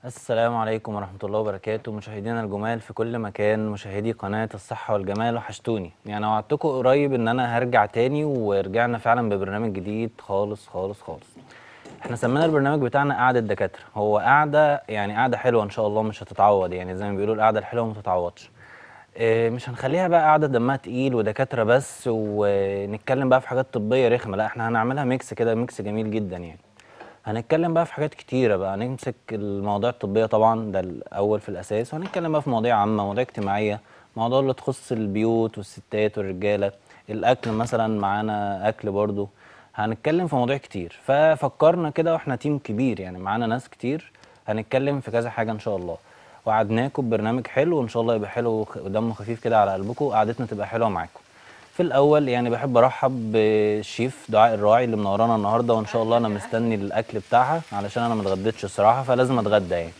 السلام عليكم ورحمة الله وبركاته مشاهدينا الجمال في كل مكان مشاهدي قناة الصحة والجمال وحشتوني يعني وعدتكم قريب ان انا هرجع تاني ورجعنا فعلا ببرنامج جديد خالص خالص خالص احنا سمينا البرنامج بتاعنا قعدة دكاترة هو قعدة يعني قعدة حلوة ان شاء الله مش هتتعوض يعني زي ما بيقولوا القعدة الحلوة ما تتعوضش إيه، مش هنخليها بقى قعدة دمها تقيل ودكاترة بس ونتكلم بقى في حاجات طبية رخمة لا احنا هنعملها ميكس كده ميكس جميل جدا يعني هنتكلم بقى في حاجات كتيرة بقى نمسك المواضيع الطبية طبعا ده الأول في الأساس وهنتكلم بقى في مواضيع عامة مواضيع اجتماعية مواضيع اللي تخص البيوت والستات والرجالة الأكل مثلا معانا أكل برضو هنتكلم في مواضيع كتير ففكرنا كده واحنا تيم كبير يعني معانا ناس كتير هنتكلم في كذا حاجة إن شاء الله وعدناكم ببرنامج حلو وإن شاء الله يبقى حلو وخ- ودمه خفيف كده على قلبكم وقعدتنا تبقى حلوة معاكم في الاول يعني بحب ارحب بالشيف دعاء الراعي اللي منورانا النهارده وان شاء الله انا مستني الاكل بتاعها علشان انا ما اتغديتش الصراحه فلازم اتغدى يعني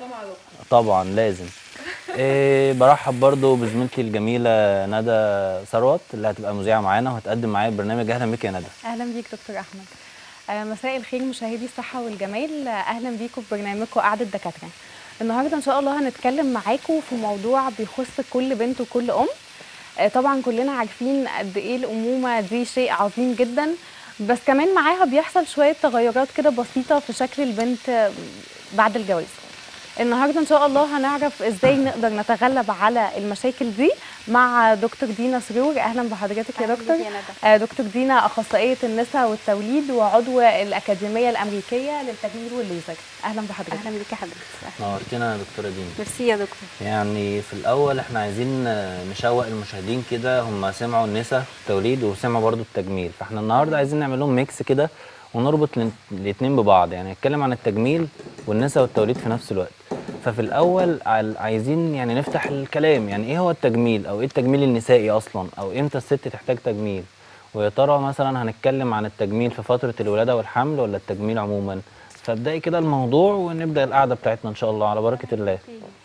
طبعا لازم إيه برحب برضو بزميلتي الجميله ندى ثروت اللي هتبقى مذيعه معانا وهتقدم معايا البرنامج اهلا بك يا ندى اهلا بيك دكتور احمد آه، مساء الخير مشاهدي الصحه والجمال آه، اهلا بيكم في برنامجكم قعده دكاتره النهارده ان شاء الله هنتكلم معاكم في موضوع بيخص كل بنت وكل ام آه، طبعا كلنا عارفين قد ايه الامومه دي شيء عظيم جدا بس كمان معاها بيحصل شويه تغيرات كده بسيطه في شكل البنت آه، بعد الجواز النهارده ان شاء الله هنعرف ازاي نقدر نتغلب على المشاكل دي مع دكتور دينا سرور اهلا بحضرتك يا أهلاً دكتور بيك يا ندى. آه، دكتور دينا اخصائيه النساء والتوليد وعضو الاكاديميه الامريكيه للتجميل والليزر اهلا بحضرتك اهلا بيك يا حضرتك نورتنا يا دكتوره دينا ميرسي يا دكتور يعني في الاول احنا عايزين آه، نشوق المشاهدين كده هم سمعوا النساء التوليد وسمعوا برضو التجميل فاحنا النهارده عايزين نعمل لهم ميكس كده ونربط الاثنين ببعض يعني نتكلم عن التجميل والنساء والتوليد في نفس الوقت ففي الاول عال- عايزين يعني نفتح الكلام يعني ايه هو التجميل او ايه التجميل النسائي اصلا او امتى الست تحتاج تجميل ويا ترى مثلا هنتكلم عن التجميل في فتره الولاده والحمل ولا التجميل عموما فابدأي كده الموضوع ونبدأ القعدة بتاعتنا إن شاء الله على بركة الله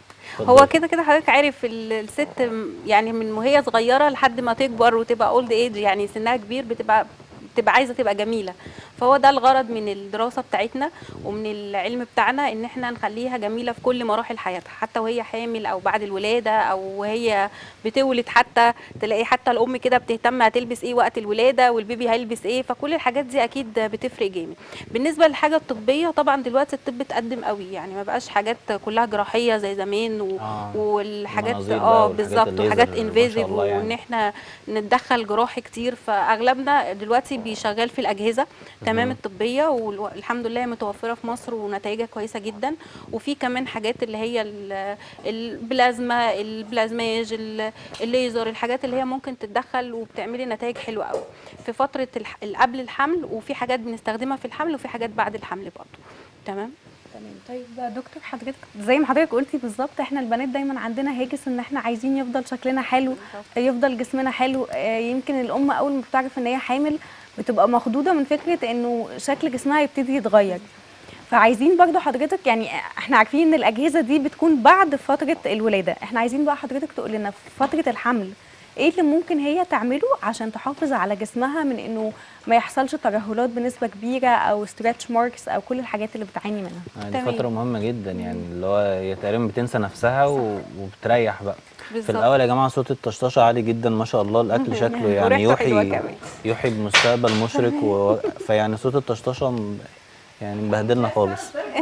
هو اتفضلي. كده كده حضرتك عارف ال- الست م- يعني من وهي صغيره لحد ما تكبر وتبقى اولد ايج يعني سنها كبير بتبقى بتبقى عايزه تبقى جميله فهو ده الغرض من الدراسه بتاعتنا ومن العلم بتاعنا ان احنا نخليها جميله في كل مراحل حياتها حتى وهي حامل او بعد الولاده او وهي بتولد حتى تلاقي حتى الام كده بتهتم هتلبس ايه وقت الولاده والبيبي هيلبس ايه فكل الحاجات دي اكيد بتفرق جامد بالنسبه للحاجه الطبيه طبعا دلوقتي الطب اتقدم قوي يعني ما بقاش حاجات كلها جراحيه زي زمان و... آه. والحاجات المناظير بقى اه والحاجات بالظبط الليزر وحاجات ما شاء انفيزيف الله يعني. وان احنا نتدخل جراحي كتير فاغلبنا دلوقتي بيشغل في الاجهزه تمام الطبيه والحمد لله متوفره في مصر ونتائجها كويسه جدا وفي كمان حاجات اللي هي ال- البلازما البلازماج ال- الليزر الحاجات اللي هي ممكن تتدخل وبتعملي نتائج حلوه قوي في فتره الح- ال- قبل الحمل وفي حاجات بنستخدمها في الحمل وفي حاجات بعد الحمل برضه تمام تمام طيب دكتور حضرتك زي ما حضرتك قلتي بالظبط احنا البنات دايما عندنا هاجس ان احنا عايزين يفضل شكلنا حلو يفضل جسمنا حلو آه، يمكن الام اول ما بتعرف ان هي حامل بتبقى مخضوضه من فكره انه شكل جسمها يبتدي يتغير فعايزين برضو حضرتك يعني احنا عارفين ان الاجهزه دي بتكون بعد فتره الولاده احنا عايزين بقى حضرتك تقول لنا في فتره الحمل ايه اللي ممكن هي تعمله عشان تحافظ على جسمها من انه ما يحصلش ترهلات بنسبه كبيره او ستريتش ماركس او كل الحاجات اللي بتعاني منها يعني دي تمام. فترة مهمة جدا يعني اللي هو هي تقريبا بتنسى نفسها و... وبتريح بقى في بالظبط. الأول يا جماعة صوت الطشطشة عالي جدا ما شاء الله الأكل شكله يعني وريحته حلوة يوحي كمان. يوحي بمستقبل مشرق و... فيعني صوت الطشطشة م- يعني مبهدلنا خالص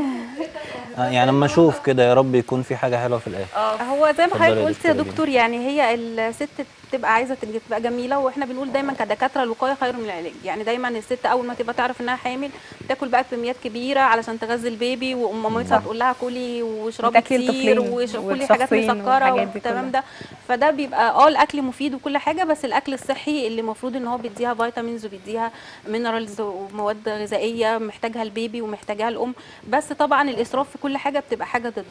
آه، يعني اما اشوف كده يا رب يكون في حاجة حلوة في الآخر هو زي ما اتفضلي حضرتك يا قلت يا دكتورة دكتور يعني هي الست بتبقى عايزه تبقى تبقى جميله واحنا بنقول دايما كدكاتره الوقايه خير من العلاج يعني دايما الست اول ما تبقى تعرف انها حامل تاكل بقى كميات كبيره علشان تغذي البيبي وام مامتها تقول لها كلي واشربي وتاكلي كتير الطفلين وكل حاجات والشخصين مسكره والحاجات دي والتمام كلها. ده فده بيبقى اه الاكل مفيد وكل حاجه بس الاكل الصحي اللي المفروض ان هو بيديها فيتامينز وبيديها مينرالز ومواد غذائيه محتاجها البيبي ومحتاجها الام بس طبعا الاسراف في كل حاجه بتبقى حاجه ضدها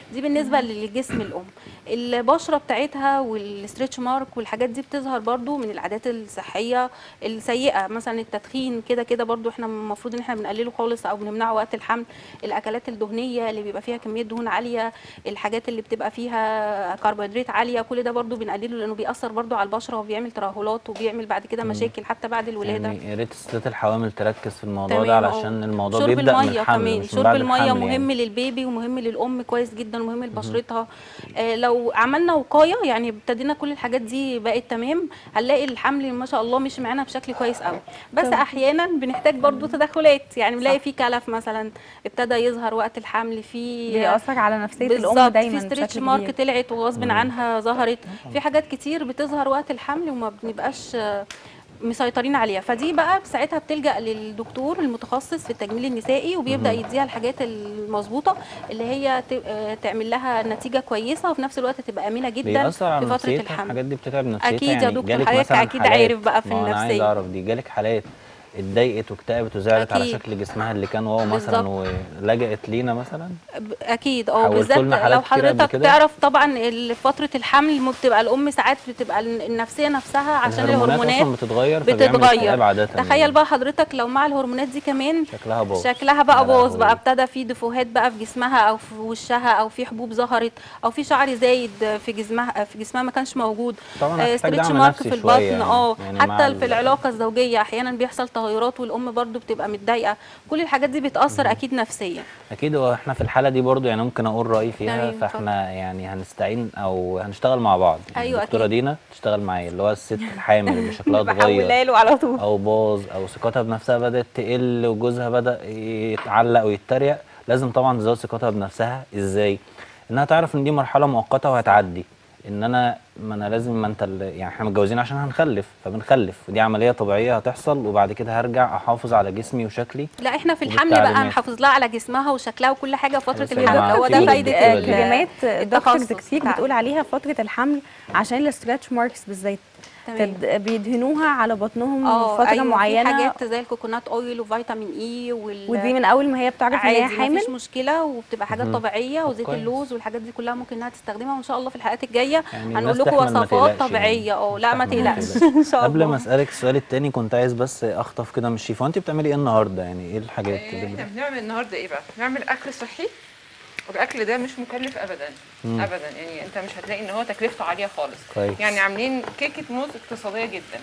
دي بالنسبه لجسم الام البشره بتاعتها والستريتش مارك والحاجات دي بتظهر برضو من العادات الصحيه السيئه مثلا التدخين كده كده برضو احنا المفروض ان احنا بنقلله خالص او بنمنعه وقت الحمل الاكلات الدهنيه اللي بيبقى فيها كميه دهون عاليه الحاجات اللي بتبقى فيها كربوهيدرات عاليه كل ده برضو بنقلله لانه بيأثر برضو على البشره وبيعمل ترهلات وبيعمل بعد كده مشاكل حتى بعد الولاده يعني يا ريت الستات الحوامل تركز في الموضوع ده تمام، علشان اه. الموضوع شرب بيبدا من الميه الحمل كمان مش من شرب بعد الميه الحمل مهم يعني. للبيبي ومهم للام كويس جدا ومهم لبشرتها آه لو عملنا وقايه يعني ابتدينا كل الحاجات دي بقت تمام هنلاقي الحمل ما شاء الله مشي معانا بشكل كويس قوي بس طب. احيانا بنحتاج برضو تدخلات يعني بنلاقي في كلف مثلا ابتدى يظهر وقت الحمل في بيأثر على نفسيه الام بالظبط دايما في ستريتش بشكل مارك كبير طلعت وغصب عنها ظهرت في حاجات كتير بتظهر وقت الحمل وما بنبقاش آه، مسيطرين عليها فدي بقى ساعتها بتلجأ للدكتور المتخصص في التجميل النسائي وبيبدأ يديها الحاجات المظبوطة اللي هي ت- آه، تعمل لها نتيجة كويسة وفي نفس الوقت تبقى آمنة جدا بيأثر على في فترة نفسيتها الحمل الحاجات دي بتتعب نفسيتها أكيد يا يعني دكتور، جالك حضرتك مثلا أكيد حالات عارف بقى في ما أنا عايز النفسية. اعرف دي جالك حالات اتضايقت واكتئبت وزعلت على أكيد. شكل جسمها اللي كان واو مثلا بالظبط. ولجأت لينا مثلا ب- اكيد اه حولتوا بالذات لنا حالات لو كتير قبل حضرتك كده؟ تعرف طبعا ال- فتره الحمل ما بتبقى الام ساعات بتبقى ال- النفسيه نفسها عشان الهرمونات اصلا بتتغير فبيعمل اكتئاب بتتغير عاده تخيل يعني. بقى حضرتك لو مع الهرمونات دي كمان شكلها باظ شكلها بقى يا باظ بقى لهوي. ابتدى في دفوهات بقى في جسمها او في وشها او في حبوب ظهرت او في شعر زايد في جسمها في جسمها ما كانش موجود طبعا آه، هتحتاج ستريتش دعم مارك نفسي في شوية البطن يعني. اه يعني مع حتى ال- في العلاقه الزوجيه احيانا بيحصل تغيرات والام برضو بتبقى متضايقه كل الحاجات دي بتاثر اكيد نفسيا اكيد هو احنا في الحاله دي برضو يعني ممكن اقول رايي فيها تمام، فاحنا يعني هنستعين او هنشتغل مع بعض يعني أيوة الدكتوره أكيد. دينا تشتغل معايا اللي هو الست الحامل اللي شكلها اتغير بحولها له على طول او باظ او ثقتها بنفسها بدات تقل وجوزها بدا يتعلق ويتريق لازم طبعا تزود ثقتها بنفسها ازاي انها تعرف ان دي مرحله مؤقته وهتعدي ان انا ما انا لازم ما انت اللي- يعني احنا متجوزين عشان هنخلف فبنخلف ودي عمليه طبيعيه هتحصل وبعد كده هرجع احافظ على جسمي وشكلي لا احنا في الحمل بقى وبالتعليمات. هنحافظ لها على جسمها وشكلها وكل حاجه في فتره لسه الحمل معاك هو في ده ال- فايده الدكتورة ال- دي. كلمات التخصص دكتور كتير بتاعنا. بتقول عليها فتره الحمل عشان الستريتش ماركس بالذات تمام. تد- بيدهنوها على بطنهم اه فتره أيوة معينه في حاجات زي الكوكونات اويل وفيتامين اي وال ودي من اول ما هي بتعرف ان هي عادي حامل مفيش مشكله وبتبقى حاجات مهم. طبيعيه طب وزيت كويس. اللوز والحاجات دي كلها ممكن انها تستخدمها وان شاء الله في الحلقات الجايه يعني هنقول الناس لكم تحمل ما وصفات تقلقش يعني. طبيعيه اه لا ما تحمل ما تقلقش تقلقش. ان شاء الله قبل ما اسالك السؤال التاني كنت عايز بس اخطف كده من الشيف وانت بتعملي ايه النهارده يعني ايه الحاجات إيه، اللي احنا بنعمل النهارده ايه بقى؟ بنعمل اكل صحي والاكل ده مش مكلف ابدا مم. ابدا يعني انت مش هتلاقي ان هو تكلفته عاليه خالص كويس. يعني عاملين كيكه موز اقتصاديه جدا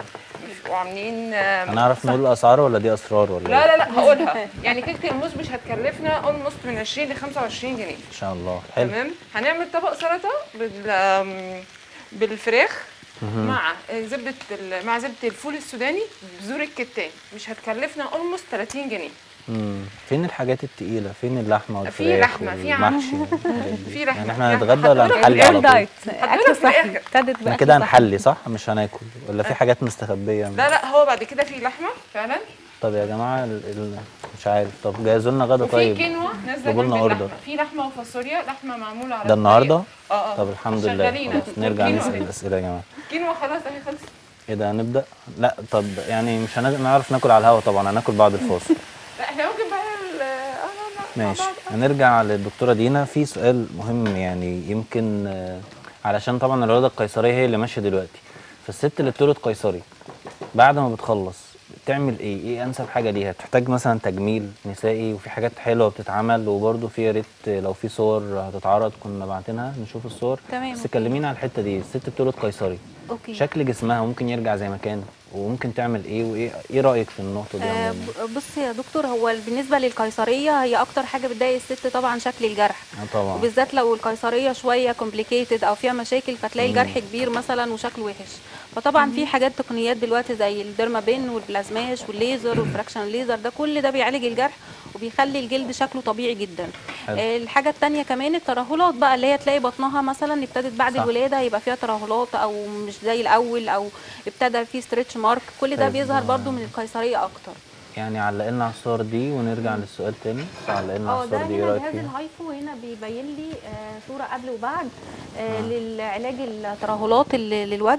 مش وعاملين آم، هنعرف صح- نقول الاسعار ولا دي اسرار ولا لا إيه؟ لا لا هقولها يعني كيكه الموز مش هتكلفنا اولموست من 20 ل 25 جنيه ان شاء الله حلو تمام هنعمل طبق سلطه بال آم، بالفراخ مع زبده ال- مع زبده الفول السوداني بذور الكتان مش هتكلفنا اولموست 30 جنيه مم. فين الحاجات التقيله فين اللحمه والفراخ في لحمة، في عم- والمحشي والحاجات دي؟ في لحمة، يعني في احنا لحمة. هنتغدى ولا هتقولك هنحلي على الريل طول دايت هتقولك اكل في صحي الآخر. ابتدت احنا بقى كده هنحلي صح مش هناكل ولا في حاجات مستخبيه لا لا هو بعد كده في لحمه فعلا طب يا جماعه ال... ال... مش عارف طب جهزوا لنا غدا وفي طيب كينوا نازله جيبوا لنا جنب أوردر. اللحمه في لحمه وفاصوليا لحمه معموله على ده النهارده الطريق. اه اه طب الحمد لله شغالين خلاص أهو. نرجع كينوا نسال أهي. الاسئله يا جماعه كينوا خلاص اهي خلصت ايه ده هنبدا لا طب يعني مش هنعرف ناكل على الهوا طبعا هناكل بعد الفاصل لا احنا ممكن بقى ال- اه لا لا ماشي مع بعض. هنرجع للدكتوره دينا في سؤال مهم يعني يمكن آه، علشان طبعا الولاده القيصريه هي اللي ماشيه دلوقتي فالست اللي بتولد قيصري بعد ما بتخلص بتعمل ايه ايه انسب حاجه ليها بتحتاج مثلا تجميل نسائي وفي حاجات حلوه بتتعمل وبرده في يا ريت لو في صور هتتعرض كنا باعتينها نشوف الصور تمام، بس أوكي. كلمينا على الحته دي الست بتولد قيصري اوكي شكل جسمها ممكن يرجع زي ما كان وممكن تعمل ايه وايه ايه رايك في النقطه دي آه، عموما ب- بص يا دكتور هو بالنسبه للقيصريه هي اكتر حاجه بتضايق الست طبعا شكل الجرح اه طبعا وبالذات لو القيصريه شويه كومبليكيتد او فيها مشاكل فتلاقي الجرح كبير مثلا وشكله وحش فطبعا في حاجات تقنيات دلوقتي زي الديرما بين والبلازماش والليزر والفراكشن ليزر ده كل ده بيعالج الجرح وبيخلي الجلد شكله طبيعي جدا حلو. آه، الحاجه التانية كمان الترهلات بقى اللي هي تلاقي بطنها مثلا ابتدت بعد صح. الولاده يبقى فيها ترهلات او مش زي الاول او ابتدى في ستريتش مارك كل ده طيب، بيظهر آه، برضو من القيصريه اكتر يعني علق لنا على الصور دي ونرجع للسؤال تاني علق لنا على اه ده الصور دي ايه هنا رايك جهاز فيها الهايفو هنا بيبين لي آه، صوره قبل وبعد آه، للعلاج الترهلات اللي للوجه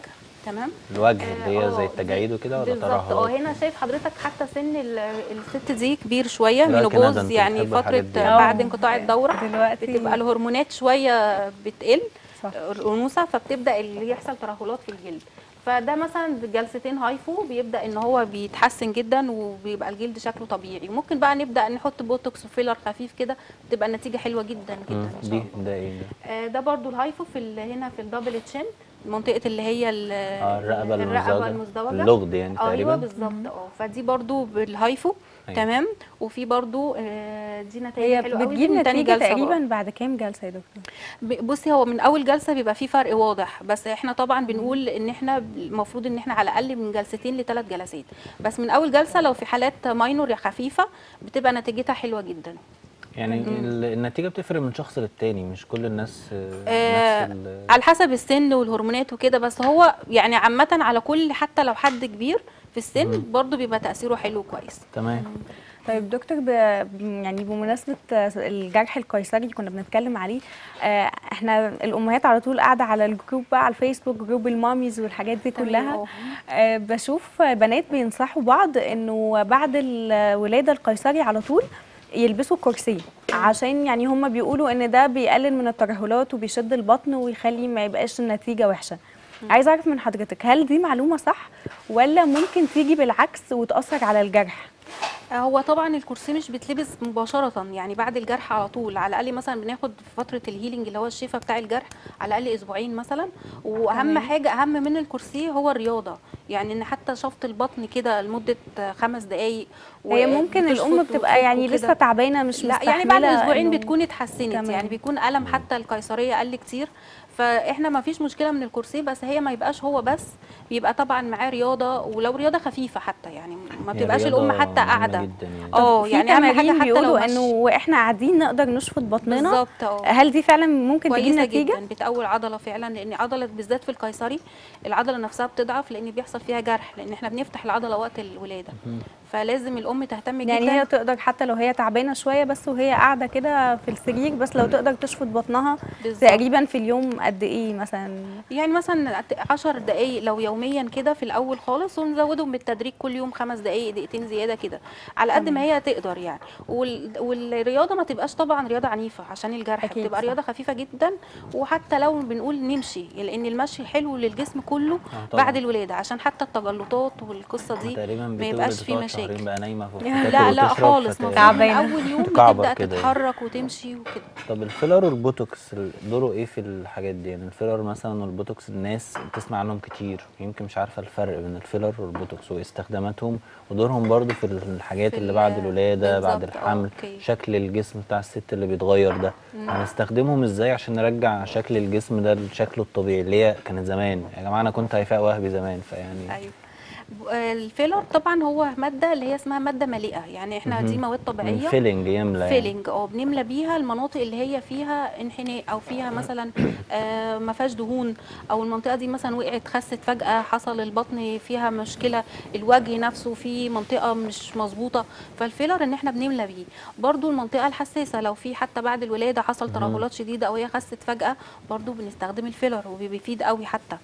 تمام الوجه آه، اللي هي زي آه، التجاعيد وكده ولا بالظبط اه ترهلات هنا شايف حضرتك حتى سن ال- الست دي كبير شويه لا، كده ده مينوبوز انتوا يعني بتحبوا فتره الحاجات دي. بعد اه. انقطاع الدوره دلوقتي بتبقى الهرمونات شويه بتقل صح. الانوثه فبتبدا اللي يحصل ترهلات في الجلد فده مثلا بجلستين هايفو بيبدا ان هو بيتحسن جدا وبيبقى الجلد شكله طبيعي ممكن بقى نبدا نحط بوتوكس وفيلر خفيف كده بتبقى النتيجه حلوه جدا جدا مم. ان شاء دي الله ده ايه ده آه، ده برضو الهايفو في ال- هنا في الدبل تشين منطقه اللي هي ال- اه الرقبه الرقبه المزدوجه المزدوجه اللغد يعني ايوه تقريبا بالظبط اه فدي برضو بالهايفو أيوة. تمام وفي برضو آه، دي نتائج هي حلوه قوي بتجيب من تاني نتيجه جلسة بقى. تقريبا بعد كام جلسه يا دكتور ب- بصي هو من اول جلسه بيبقى في فرق واضح بس احنا طبعا بنقول ان احنا المفروض ان احنا على الاقل من جلستين لثلاث جلسات بس من اول جلسه لو في حالات ماينور يا خفيفه بتبقى نتيجتها حلوه جدا يعني ال- النتيجه بتفرق من شخص للتاني مش كل الناس آه، آه، نفس ال- على حسب السن والهرمونات وكده بس هو يعني عامه على كل حتى لو حد كبير في السن برضو بيبقى تاثيره حلو كويس تمام طيب دكتور ب... يعني بمناسبة الجرح القيصري كنا بنتكلم عليه آه، احنا الأمهات على طول قاعدة على الجروب بقى على الفيسبوك جروب الماميز والحاجات دي تمام، كلها اه. آه، بشوف بنات بينصحوا بعض انه بعد الولادة القيصري على طول يلبسوا كرسي عشان يعني هم بيقولوا ان ده بيقلل من الترهلات وبيشد البطن ويخلي ما يبقاش النتيجة وحشة عايزة اعرف من حضرتك هل دي معلومة صح ولا ممكن تيجي بالعكس وتأثر على الجرح هو طبعا الكرسي مش بيتلبس مباشرة يعني بعد الجرح على طول على الأقل مثلا بناخد في فترة الهيلينج اللي هو الشفاء بتاع الجرح على الأقل أسبوعين مثلا وأهم تمام. حاجة أهم من الكرسي هو الرياضة يعني إن حتى شفط البطن كده لمدة خمس دقايق هي ممكن وبتشفط الام بتبقى وتفك يعني وكده. لسه تعبانه مش لا يعني بعد مستحملة اسبوعين إنه- بتكون اتحسنت تمام. يعني بيكون الم حتى القيصريه قل كتير فاحنا ما فيش مشكله من الكرسي بس هي ما يبقاش هو بس بيبقى طبعا معاه رياضه ولو رياضه خفيفه حتى يعني ما هي بتبقاش رياضة الام حتى مهمة قاعده جدا يعني. اه في يعني اهم حاجه تمارين حتى لو بيقولوا مشي. انه واحنا قاعدين نقدر نشفط بطننا بالظبط اه هل دي فعلا ممكن تجيب كويسه نتيجه جدا بتقوي العضله فعلا لان عضله بالذات في القيصري العضله نفسها بتضعف لان بيحصل فيها جرح لان احنا بنفتح العضله وقت الولاده فلازم الام تهتم جدا يعني هي تقدر حتى لو هي تعبانه شويه بس وهي قاعده كده في السرير بس لو تقدر تشفط بطنها بالظبط. تقريبا في اليوم قد ايه مثلا يعني مثلا 10 دقايق لو يوميا كده في الاول خالص ونزودهم بالتدريج كل يوم خمس دقايق دقيقتين زياده كده على قد ما هي تقدر يعني وال... والرياضه ما تبقاش طبعا رياضه عنيفه عشان الجرح أكيد بتبقى صح. رياضه خفيفه جدا وحتى لو بنقول نمشي لان المشي حلو للجسم كله آه طبعاً. بعد الولاده عشان حتى التجلطات والقصه دي تقريبا ما بتولد يبقاش فيه بتقعد مشاكل شهرين بقى نايمه في لا، بتاكل لا لا وتشرب خالص فتلاقي- ما تعبانة. من اول يوم تكعبر بتبدا كده يعني. تتحرك وتمشي وكده طب الفيلر والبوتوكس ال- دوره ايه في الحاجات دي يعني الفيلر مثلا والبوتوكس الناس بتسمع عنهم كتير يمكن مش عارفه الفرق بين الفيلر والبوتوكس واستخداماتهم ودورهم برضو في الحاجات في اللي ال- بعد الولاده بعد بالظبط، آه، الحمل أوكي. شكل الجسم بتاع الست اللي بيتغير ده هنستخدمهم ازاي عشان نرجع شكل الجسم ده لشكله الطبيعي اللي هي كانت زمان يا جماعه انا كنت هيفاء وهبي زمان فيعني ايوه ب- آه، الفيلر طبعا هو ماده اللي هي اسمها ماده مليئه يعني احنا دي مواد من طبيعيه فيلنج يملى يعني. فيلينج اه بنملى بيها المناطق اللي هي فيها انحناء او فيها مثلا آه ما فيهاش دهون او المنطقه دي مثلا وقعت خست فجاه حصل البطن فيها مشكله الوجه نفسه فيه منطقه مش مظبوطه فالفيلر ان احنا بنملى بيه برضو المنطقه الحساسه لو في حتى بعد الولاده حصل ترهلات شديده او هي خست فجاه برضو بنستخدم الفيلر وبيفيد قوي حتى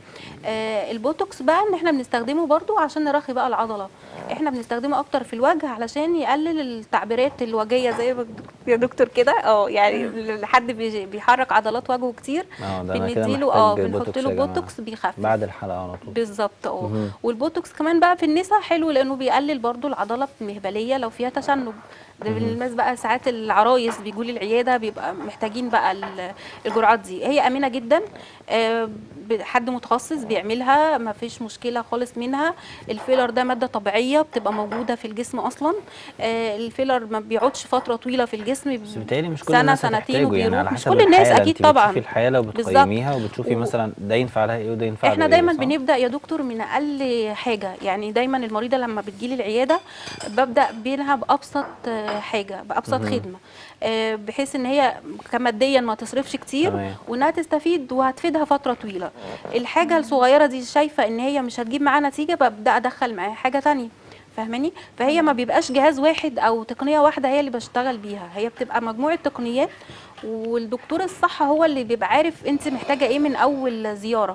آه البوتوكس بقى ان احنا بنستخدمه برضو عشان نرخي بقى العضله احنا بنستخدمه اكتر في الوجه علشان يقلل التعبيرات الوجهيه زي ما يا دكتور كده اه يعني لحد بيجي- بيحرك عضلات وجهه كتير اه ده انا كده بنديله اه محتاج بنحط بوتوكس له يا جماعة. بوتوكس بيخفف بعد الحلقه على طول بالظبط اه مهم. والبوتوكس كمان بقى في النساء حلو لانه بيقلل برضو العضله المهبليه لو فيها تشنج ده بالنسبه بقى ساعات العرايس بيجوا لي العياده بيبقى محتاجين بقى ال- الجرعات دي هي امنه جدا آه، ب- حد متخصص بيعملها ما فيش مشكله خالص منها الفيلر ده ماده طبيعيه بتبقى موجوده في الجسم اصلا آه، الفيلر ما بيقعدش فتره طويله في الجسم بس بيتهيألي مش كل سنة، الناس سنتين هتحتاجه يعني على وبيروح. مش حسب كل الناس الحالة. أكيد انت طبعاً. بتشوفي الحالة بالظبط. وبتقيميها وبتشوفي و- مثلا ده ينفع لها ايه وده ينفع له احنا ايه، دايما صح؟ بنبدا يا دكتور من اقل حاجه يعني دايما المريضه لما بتجيلي العياده ببدا بينها بابسط آه، حاجه بابسط خدمه آه، بحيث ان هي كماديا ما تصرفش كتير تمام. وانها تستفيد وهتفيدها فتره طويله الحاجه الصغيره دي شايفه ان هي مش هتجيب معاها نتيجه ببدا ادخل معاها حاجه تانية فاهماني فهي ما بيبقاش جهاز واحد او تقنيه واحده هي اللي بشتغل بيها هي بتبقى مجموعه تقنيات والدكتور الصح هو اللي بيبقى عارف انت محتاجه ايه من اول زياره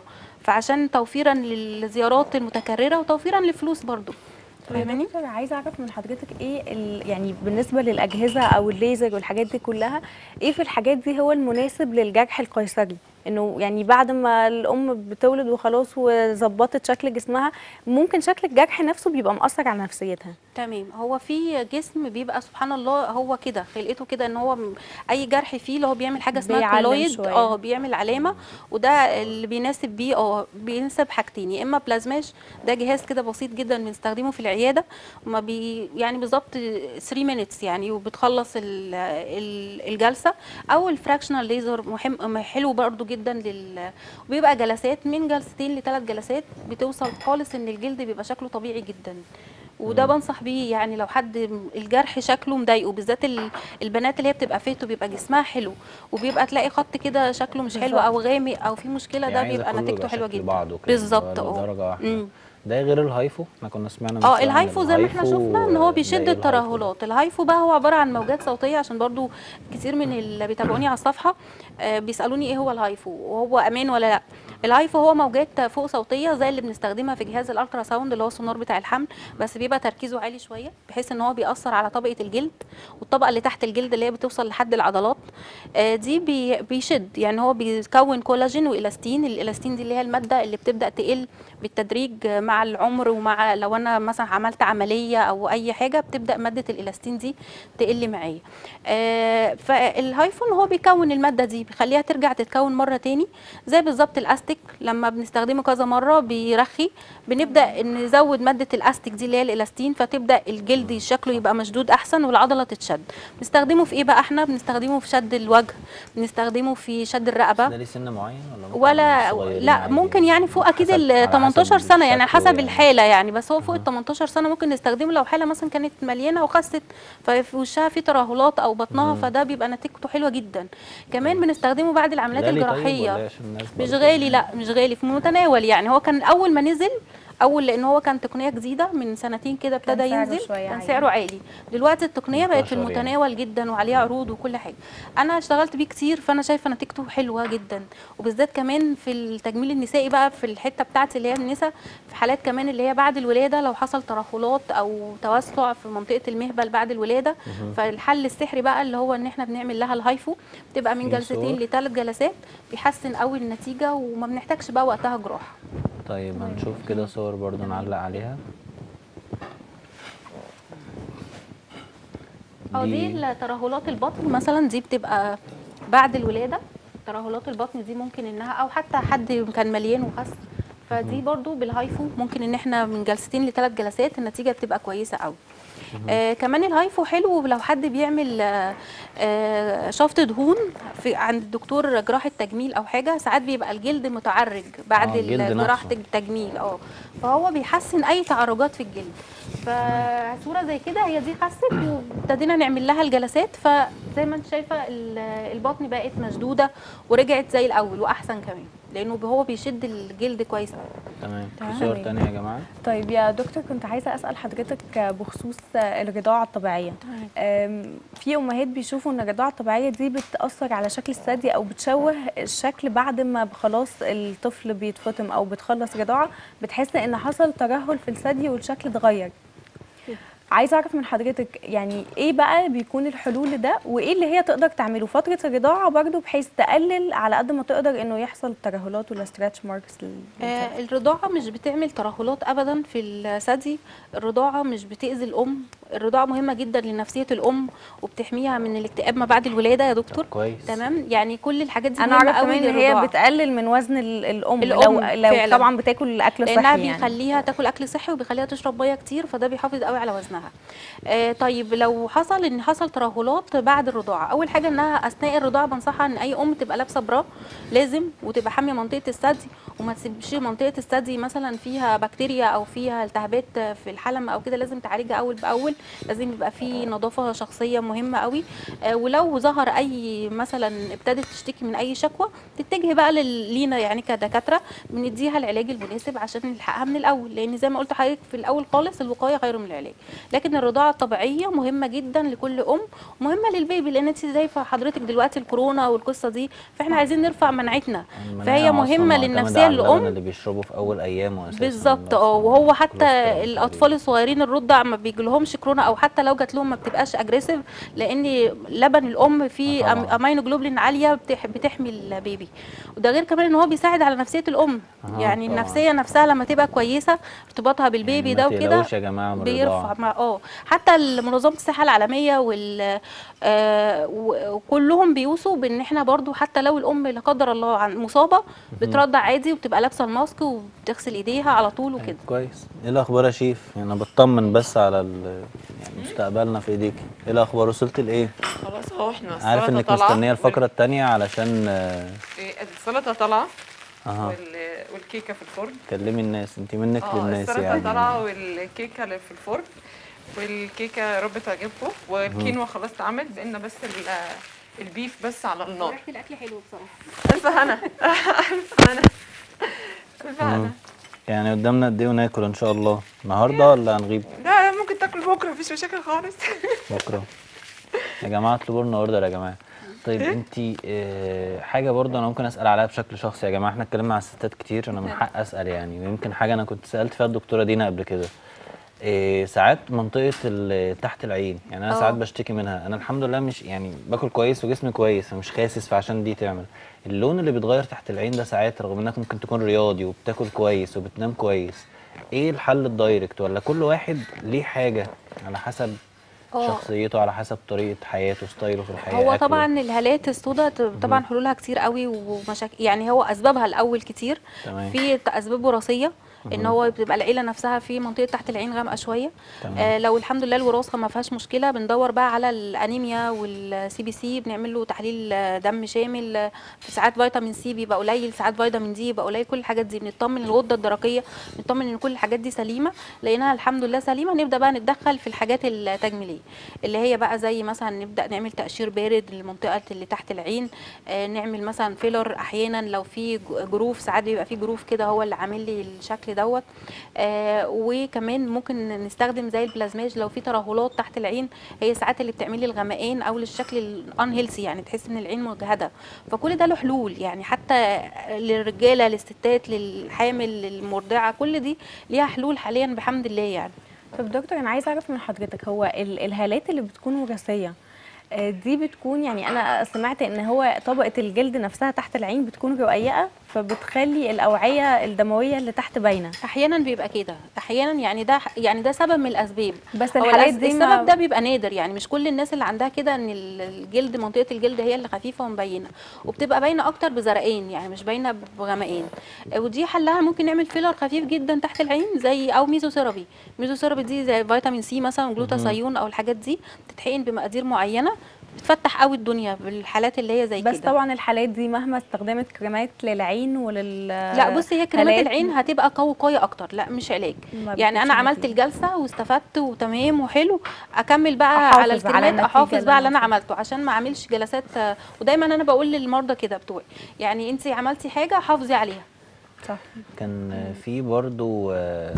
فعشان توفيرا للزيارات المتكرره وتوفيرا للفلوس برضو فاهماني دكتور عايزه اعرف من حضرتك ايه ال... يعني بالنسبه للاجهزه او الليزر والحاجات دي كلها ايه في الحاجات دي هو المناسب للجرح القيصري انه يعني بعد ما الام بتولد وخلاص وظبطت شكل جسمها ممكن شكل الجرح نفسه بيبقى مأثر على نفسيتها تمام هو في جسم بيبقى سبحان الله هو كده خلقته كده ان هو م- اي جرح فيه اللي هو بيعمل حاجه اسمها بيعلم كولويد شوية. اه بيعمل علامه وده اللي بيناسب بيه اه بيناسب حاجتين يا اما بلازماش ده جهاز كده بسيط جدا بنستخدمه في العياده وما بي يعني بالظبط 3 مينتس يعني وبتخلص ال- ال- الجلسه او الفراكشنال ليزر مهم حلو برضو جدا لل وبيبقى جلسات من جلستين لثلاث جلسات بتوصل خالص ان الجلد بيبقى شكله طبيعي جدا وده بنصح بيه يعني لو حد م- الجرح شكله مضايقه بالذات ال- البنات اللي هي بتبقى فيتو بيبقى جسمها حلو وبيبقى تلاقي خط كده شكله مش حلو او غامق او في مشكله ده يعني عايزة بيبقى كله نتيجته يبقى حلوه شكل جدا بعضه كده، بالظبط اللي هو اه درجة واحدة مم. ده غير الهايفو احنا كنا سمعنا من اه شوية عن الهايفو زي ما احنا الهايفو، شفنا ان هو ده بيشد إيه الهايفو ده؟ الترهلات الهايفو بقى هو عباره عن موجات صوتيه عشان برضو كتير من اللي بيتابعوني على الصفحه آه، بيسالوني ايه هو الهايفو وهو امان ولا لا الهايفو هو موجات فوق صوتيه زي اللي بنستخدمها في جهاز الالترا ساوند اللي هو السونار بتاع الحمل بس بيبقى تركيزه عالي شويه بحيث ان هو بيأثر على طبقه الجلد والطبقه اللي تحت الجلد اللي هي بتوصل لحد العضلات آه، دي بي بيشد يعني هو بيكون كولاجين والاستين الالاستين دي اللي هي الماده اللي بتبدا تقل بالتدريج مع العمر ومع لو انا مثلا عملت عمليه او اي حاجه بتبدا ماده الالاستين دي تقل معايا آه، فالهايفون هو بيكون الماده دي بيخليها ترجع تتكون مره تاني زي بالظبط الاستيك لما بنستخدمه كذا مره بيرخي بنبدا نزود ماده الاستيك دي اللي هي الالاستين فتبدا الجلد شكله يبقى مشدود احسن والعضله تتشد بنستخدمه في ايه بقى احنا بنستخدمه في شد الوجه بنستخدمه في شد الرقبه ده ليه سن معين ولا ممكن ولا صغيرين لا عادي؟ ممكن يعني فوق اكيد حسب- ال على حسب 18 سنه يعني شكله حسب يعني. الحاله يعني بس هو فوق ال 18 سنه ممكن نستخدمه لو حاله مثلا كانت مليانه وخست ففي وشها في ترهلات او بطنها فده بيبقى نتيجته حلوه جدا كمان بنستخدمه بعد العمليات غالي طيب الجراحيه ولا إيه عشان الناس مش برضه غالي لا مش غالي في متناول يعني هو كان اول ما نزل اول لان هو كان تقنيه جديده من سنتين كده كان ابتدى سعره ينزل شوية كان عالي. سعره عالي دلوقتي التقنيه بقت في انتشر يعني. المتناول جدا وعليها عروض وكل حاجه انا اشتغلت بيه كتير فانا شايفه نتيجته حلوه جدا وبالذات كمان في التجميل النسائي بقى في الحته بتاعتي اللي هي النساء في حالات كمان اللي هي بعد الولاده لو حصل ترهلات او توسع في منطقه المهبل بعد الولاده فالحل السحري بقى اللي هو ان احنا بنعمل لها الهايفو بتبقى من في جلستين صور؟ لثلاث جلسات بيحسن قوي النتيجه وما بنحتاجش بقى وقتها جراحه طيب هنشوف كده صور برضو نعلق عليها اه دي ترهلات البطن مثلا دي بتبقى بعد الولاده ترهلات البطن دي ممكن انها او حتى حد كان مليان وخس فدي برضو بالهايفو ممكن ان احنا من جلستين لثلاث جلسات النتيجه بتبقى كويسه قوي آه كمان الهايفو حلو لو حد بيعمل آه آه شفط دهون في عند الدكتور جراحه تجميل او حاجه ساعات بيبقى الجلد متعرج بعد آه، الجلد ال- جراحه نفسه. التجميل اه فهو بيحسن اي تعرجات في الجلد فصوره زي كده هي دي خست وابتدينا نعمل لها الجلسات فزي ما انت شايفه ال- البطن بقت مشدوده ورجعت زي الاول واحسن كمان لانه هو بيشد الجلد كويس قوي تمام تمام. في صور تانية يا جماعة طيب يا دكتور كنت عايزه اسال حضرتك بخصوص الرضاعه الطبيعيه أم، في امهات بيشوفوا ان الرضاعه الطبيعيه دي بتاثر على شكل الثدي او بتشوه الشكل بعد ما خلاص الطفل بيتفطم او بتخلص رضاعه بتحس ان حصل ترهل في الثدي والشكل اتغير عايزه اعرف من حضرتك يعني ايه بقى بيكون الحلول ده وايه اللي هي تقدر تعمله فتره الرضاعه برضو بحيث تقلل على قد ما تقدر انه يحصل ترهلات ولا ستريتش ماركس آه الرضاعة مش بتعمل ترهلات أبدا في الثدي الرضاعة مش بتأذي الأم الرضاعة مهمة جدا لنفسية الأم وبتحميها من الاكتئاب ما بعد الولادة يا دكتور كويس تمام يعني كل الحاجات دي انا مهمة اعرف قوي كمان ان هي للرضاعة. بتقلل من وزن ال- الام, الأم لو لو فعلاً. طبعا بتاكل اكل لانها صحي يعني بيخليها تاكل اكل صحي وبيخليها تشرب ميه كتير فده بيحافظ قوي على وزنها آه طيب لو حصل ان حصل ترهلات بعد الرضاعه اول حاجه انها اثناء الرضاعه بنصحها ان اي ام تبقى لابسه برا لازم وتبقى حاميه منطقه الثدي وما تسيبش منطقه الثدي مثلا فيها بكتيريا او فيها التهابات في الحلم او كده لازم تعالجها اول باول لازم يبقى في نظافه شخصيه مهمه قوي آه ولو ظهر اي مثلا ابتدت تشتكي من اي شكوى تتجه بقى لل- لينا يعني كدكاتره بنديها العلاج المناسب عشان نلحقها من الاول لان زي ما قلت لحضرتك في الاول خالص الوقايه خير من العلاج لكن الرضاعه الطبيعيه مهمه جدا لكل ام ومهمه للبيبي لان انت شايفه حضرتك دلوقتي الكورونا والقصه دي فاحنا عايزين نرفع مناعتنا المناعة فهي أصلاً مهمه معتمدة للنفسيه على اللبن الام اللي بيشربه في اول ايامه اساسا بالظبط بس اه وهو حتى كوليسترول الاطفال تقريباً. الصغيرين الرضع ما بيجيلهمش كورونا او حتى لو جات لهم ما بتبقاش اجريسيف لان لبن الام آه فيه طبعاً. أم- امينو جلوبلين عاليه بتح بتحمي البيبي وده غير كمان ان هو بيساعد على نفسيه الام آه يعني طبعاً. النفسيه نفسها لما تبقى كويسه ارتباطها بالبيبي يعني ده ما وكده تقلقوش يا جماعه من بيرفع الرضاعة. مع اه حتى منظمه الصحه العالميه وال آه و- وكلهم بيوصوا بان احنا برضو حتى لو الام لا قدر الله عن مصابه بترضع عادي وبتبقى لابسه الماسك وبتغسل ايديها على طول وكده كويس ايه الاخبار يا شيف يعني انا بطمن بس على ال- يعني مستقبلنا في ايديك ايه الاخبار وصلت لايه خلاص اهو احنا عارف السلطة انك طالعة مستنيه الفقره الثانيه علشان آه، إيه، السلطه طالعه اها وال- والكيكه في الفرن كلمي الناس انت منك اه للناس السلطه يعني طالعه والكيكه اللي في الفرن والكيكه يا رب تعجبكم والكينوا خلاص اتعمل بقينا بس ال- البيف بس على النار الاكل حلو بصراحه الف هنا الف هنا الف هنا يعني قدامنا قد ايه وناكل ان شاء الله النهارده ولا هنغيب لا ممكن تاكل بكره مفيش مشاكل خالص بكره يا جماعه اطلبوا لنا اوردر يا جماعه طيب انت آه حاجه برضه انا ممكن اسال عليها بشكل شخصي يا جماعه احنا اتكلمنا على الستات كتير انا من حق اسال يعني ويمكن حاجه انا كنت سالت فيها الدكتوره دينا قبل كده إيه ساعات منطقه ال- تحت العين يعني انا اه. ساعات بشتكي منها انا الحمد لله مش يعني باكل كويس وجسمي كويس فمش خاسس فعشان دي تعمل اللون اللي بيتغير تحت العين ده ساعات رغم انك ممكن تكون رياضي وبتاكل كويس وبتنام كويس ايه الحل الدايركت ولا كل واحد ليه حاجه على حسب اه. شخصيته على حسب طريقه حياته ستايله في الحياه هو أكله. طبعا الهالات السوداء ت- طبعا حلولها كتير قوي ومشاكل يعني هو اسبابها الاول كتير تمام. في ت- اسباب وراثيه ان هو بتبقى العيله نفسها في منطقه تحت العين غامقه شويه تمام. آه لو الحمد لله الوراثه ما فيهاش مشكله بندور بقى على الانيميا والسي بي سي بنعمل له تحليل آه، دم شامل آه، في ساعات فيتامين سي بيبقى قليل ساعات فيتامين دي يبقى قليل كل الحاجات دي بنطمن الغده الدرقيه نطمن ان كل الحاجات دي سليمه لقيناها الحمد لله سليمه نبدا بقى نتدخل في الحاجات التجميليه اللي هي بقى زي مثلا نبدا نعمل تقشير بارد للمنطقه اللي تحت العين آه، نعمل مثلا فيلر احيانا لو في ج- جروف ساعات بيبقى في جروف كده هو اللي عامل لي الشكل دوت آه، وكمان ممكن نستخدم زي البلازماج لو في ترهلات تحت العين هي ساعات اللي بتعمل لي الغمقان او للشكل الان هيلثي يعني تحس ان العين مجهده فكل ده له حلول يعني حتى للرجاله للستات للحامل للمرضعه كل دي ليها حلول حاليا بحمد الله يعني طب دكتور انا عايزه اعرف من حضرتك هو ال- الهالات اللي بتكون وراثيه آه، دي بتكون يعني انا سمعت ان هو طبقه الجلد نفسها تحت العين بتكون رقيقه فبتخلي الاوعيه الدمويه اللي تحت باينه احيانا بيبقى كده احيانا يعني ده يعني ده سبب من الاسباب بس هو الحالات الأس- دي ما- السبب ده بيبقى نادر يعني مش كل الناس اللي عندها كده ان ال- الجلد منطقه الجلد هي اللي خفيفه ومبينه وبتبقى باينه اكتر بزرقان يعني مش باينه بغمقان ودي حلها ممكن نعمل فيلر خفيف جدا تحت العين زي او ميزوثيرابي ميزوثيرابي دي زي فيتامين سي مثلا وجلوتاثيون او الحاجات دي بتتحقن بمقادير معينه بتفتح قوي الدنيا بالحالات اللي هي زي بس كده طبعا الحالات دي مهما استخدمت كريمات للعين ولل لا بصي هي كريمات هالات العين هتبقى قوي قويه اكتر لا مش علاج ما يعني انا بتجيبش عملت نتيجة. الجلسه واستفدت وتمام وحلو اكمل بقى أحافظ على على الكريمات النتيجة احافظ اللي بقى على اللي أنا انا عملته عشان ما اعملش جلسات آه، ودايما انا بقول للمرضى كده بتوعي يعني انت عملتي حاجه حافظي عليها صح كان في برضو آه،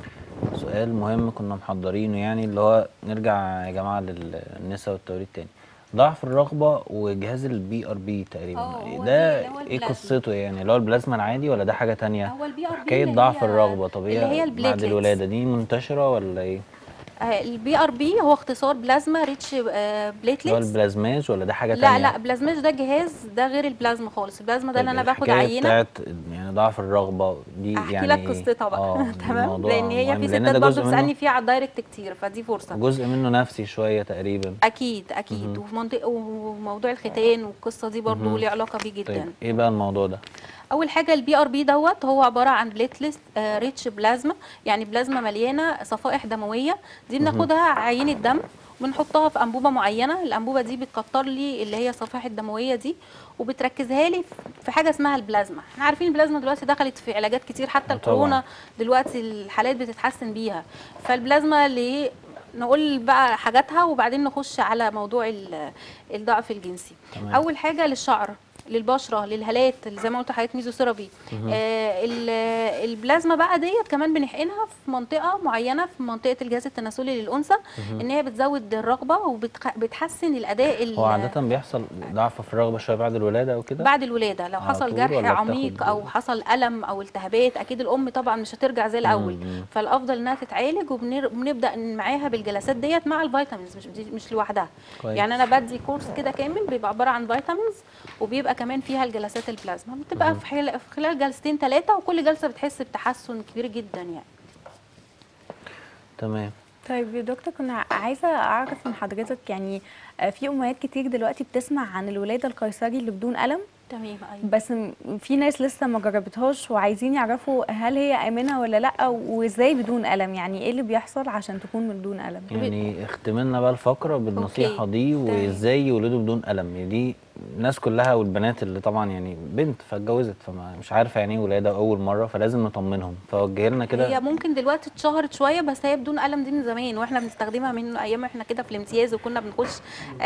سؤال مهم كنا محضرينه يعني اللي هو نرجع يا جماعة للنساء والتوليد تاني ضعف الرغبة وجهاز البي ار بي تقريبا اه، هو ده دي اللي هو ايه البلازما. قصته يعني اللي هو البلازما العادي ولا ده حاجة تانية هو البي ار بي حكاية اللي ضعف هي- الرغبة طب اللي هي هي بعد البليتلتس. الولادة دي منتشرة ولا ايه؟ البي ار بي هو اختصار بلازما ريتش اللي هو بليتلتس البلازماج ولا ده حاجة لا تانية؟ لا بلازماج ده جهاز ده غير البلازما خالص البلازما ده اللي طيب انا باخد الحكاية عينه بتاعت يعني ضعف الرغبة دي احكي يعني لك إيه؟ قصتها بقى آه، تمام الموضوع لان هي مهم، في لأن ستات ده برضه جزء منه- بتسالني فيها على الدايركت كتير فدي فرصه جزء منه نفسي شوية تقريبا اكيد اكيد وفي منطقه وموضوع الختان والقصه دي برضو مهم. ليه علاقه بيه جدا طيب ايه بقى الموضوع ده؟ اول حاجه البي ار بي دوت هو عباره عن بليتلس ريتش بلازما يعني بلازما مليانه صفائح دمويه دي بناخدها عينه دم بنحطها في انبوبه معينه الانبوبه دي بتكتر لي اللي هي الصفائح الدمويه دي وبتركزها لي في حاجه اسمها البلازما احنا عارفين البلازما دلوقتي دخلت في علاجات كتير حتى طبعاً. الكورونا دلوقتي الحالات بتتحسن بيها فالبلازما اللي نقول بقى حاجاتها وبعدين نخش على موضوع ال- الضعف الجنسي تمام. اول حاجه للشعر للبشره للهالات اللي زي ما قلت لحضرتك ميزوثيرابي آه ال- البلازما بقى ديت كمان بنحقنها في منطقه معينه في منطقه الجهاز التناسلي للانثى ان هي بتزود الرغبه وبتحسن الاداء ال- هو عادة بيحصل ضعف في الرغبة شوية بعد الولادة أو كده؟ بعد الولاده لو على حصل طول جرح ولا عميق بتاخد- او حصل الم او التهابات اكيد الام طبعا مش هترجع زي الاول مم. فالافضل انها تتعالج وبنر- وبنبدا معاها بالجلسات ديت مع الفيتامينز مش دي- مش لوحدها كويس. يعني انا بدي كورس كده كامل بيبقى عباره عن فيتامينز وبيبقى كمان فيها الجلسات البلازما بتبقى في خلال في خلال جلستين ثلاثه وكل جلسه بتحس بتحسن كبير جدا يعني تمام طيب يا دكتور كنا عايزه اعرف من حضرتك يعني آه، في امهات كتير دلوقتي بتسمع عن الولاده القيصري اللي بدون الم تمام ايوه بس م- في ناس لسه ما جربتهاش وعايزين يعرفوا هل هي امنه ولا لا وازاي بدون الم يعني ايه اللي بيحصل عشان تكون من دون الم يعني اختملنا بقى الفقرة بالنصيحة أوكي. دي تمام. وازاي يولدوا بدون ألم يعني دي الناس كلها والبنات اللي طبعا يعني بنت فاتجوزت فما مش عارفة يعني ايه ولادة أول مرة فلازم نطمنهم فوجه لنا هي كده ممكن دلوقتي اتشهرت شويه بس هي بدون قلم دي من زمان واحنا بنستخدمها من ايام احنا كده في الامتياز وكنا بنخش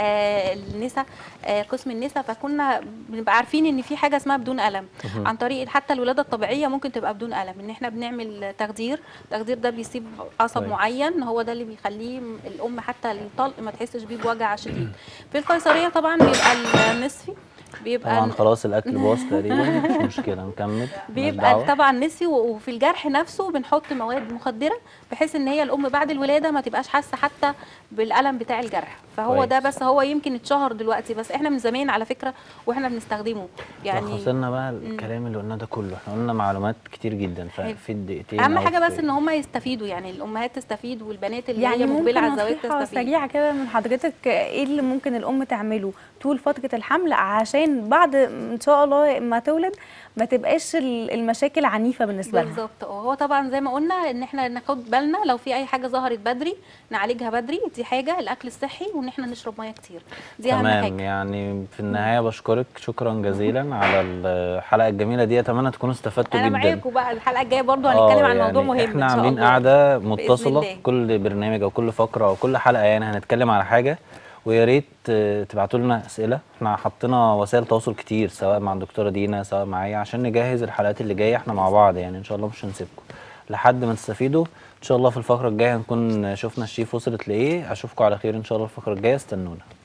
آه النساء آه قسم النساء فكنا بنبقى عارفين ان في حاجه اسمها بدون قلم عن طريق حتى الولاده الطبيعيه ممكن تبقى بدون قلم ان احنا بنعمل تخدير التخدير ده بيسيب عصب كويس. معين هو ده اللي بيخليه م- الام حتى الطلق ما تحسش بيه بوجع شديد في القيصريه طبعا بيبقى النصفي بيبقى طبعا خلاص الأكل باظ تقريبا مش مشكلة نكمل مالناش بيبقى دعوة. طبعا نسي و- وفي الجرح نفسه بنحط مواد مخدره بحيث ان هي الام بعد الولاده ما تبقاش حاسه حتى بالالم بتاع الجرح فهو كويس. ده بس هو يمكن اتشهر دلوقتي بس احنا من زمان على فكره واحنا بنستخدمه يعني لخص لنا بقى الكلام اللي قلناه ده كله احنا قلنا معلومات كتير جدا حلو. ففي الدقيقتين اهم أو حاجه بس في- ان هم يستفيدوا يعني الامهات تستفيد والبنات اللي يعني هي مقبله ممكن على الزواج نصيحة تستفيد سريعة كده من حضرتك ايه اللي ممكن الأم تعمله طول فترة الحمل عشان بعد إن شاء الله ما تولد ما تبقاش ال- المشاكل عنيفة بالنسبة لها بالظبط اه هو طبعا زي ما قلنا ان احنا ناخد بالنا لو في اي حاجه ظهرت بدري نعالجها بدري دي حاجه الاكل الصحي وان احنا نشرب ميه كتير دي اهم تمام حاجه يعني في النهايه بشكرك شكرا جزيلا على الحلقه الجميله دي اتمنى تكونوا استفدتوا انا جدا معاكم بقى الحلقه الجايه برضو آه، هنتكلم عن موضوع يعني مهم احنا إن شاء عاملين الله. قاعده بإذن متصله الله. كل برنامج او كل فقره او كل حلقه يعني هنتكلم على حاجه ويا ريت آه، تبعتوا لنا اسئله احنا حطينا وسائل تواصل كتير سواء مع الدكتوره دينا سواء معايا عشان نجهز الحلقات اللي جايه احنا مع بعض يعني ان شاء الله مش هنسيبكم لحد ما تستفيدوا ان شاء الله في الفقره الجايه هنكون شفنا الشيف وصلت لايه اشوفكم على خير ان شاء الله الفقره الجايه استنونا